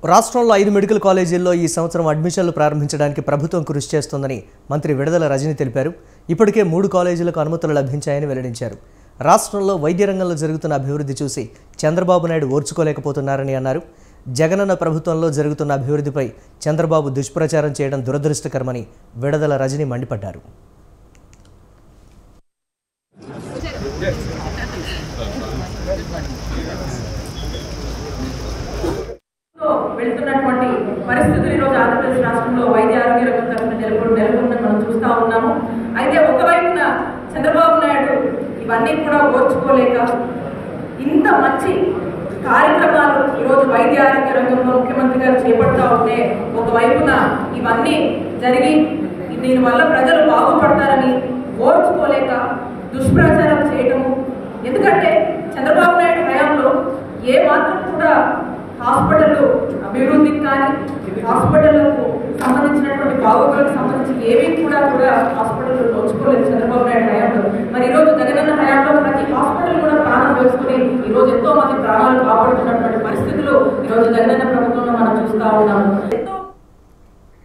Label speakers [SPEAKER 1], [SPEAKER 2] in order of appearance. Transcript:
[SPEAKER 1] రాష్ట్రంలో ఐదు మెడికల్ కాలేజీల్లో ఈ సంవత్సరం అడ్మిషన్లు ప్రారంభించడానికి ప్రభుత్వం కృషి చేస్తోందని మంత్రి విడుదల రజని తెలిపారు ఇప్పటికే మూడు కాలేజీలకు అనుమతులు లభించాయని వెల్లడించారు రాష్ట్రంలో వైద్య రంగంలో జరుగుతున్న అభివృద్ధి చూసి చంద్రబాబు నాయుడు ఓర్చుకోలేకపోతున్నారని అన్నారు జగనన్న ప్రభుత్వంలో జరుగుతున్న అభివృద్ధిపై చంద్రబాబు దుష్ప్రచారం చేయడం దురదృష్టకరమని విడుదల రజని మండిపడ్డారు
[SPEAKER 2] తో వెళ్తున్నటువంటి పరిస్థితులు ఈరోజు ఆంధ్రప్రదేశ్ రాష్ట్రంలో వైద్య ఆరోగ్య రంగం తరఫున నెలకొని నెలకొందని మనం చూస్తా ఉన్నాము అయితే ఒకవైపున చంద్రబాబు నాయుడు ఇవన్నీ కూడా ఓర్చుకోలేక ఇంత మంచి కార్యక్రమాలు ఈరోజు వైద్య ఆరోగ్య రంగంలో ముఖ్యమంత్రి గారు చేపడతా ఉంటే ఒకవైపున ఇవన్నీ జరిగి దీనివల్ల ప్రజలు బాగుపడతారని ఓర్చుకోలేక దుష్ప్రచారం చేయటము ఎందుకంటే చంద్రబాబు నాయుడు హయాంలో ఏ మాత్రం కూడా హాస్పిటల్ అభివృద్ధికి కానీ హాస్పిటల్కు సంబంధించినటువంటి బాగోగులకు సంబంధించి ఏవి కూడా కూడా హాస్పిటల్ నోచుకోలేదు చంద్రబాబు నాయుడు హయాంలో మరి ఈరోజు జగనన్న హయాంలో ప్రతి హాస్పిటల్ కూడా ప్రాణం వేసుకుని ఈరోజు ఎంతో మంది ప్రాణాలు కాపాడుతున్నటువంటి పరిస్థితులు ఈరోజు జగనన్న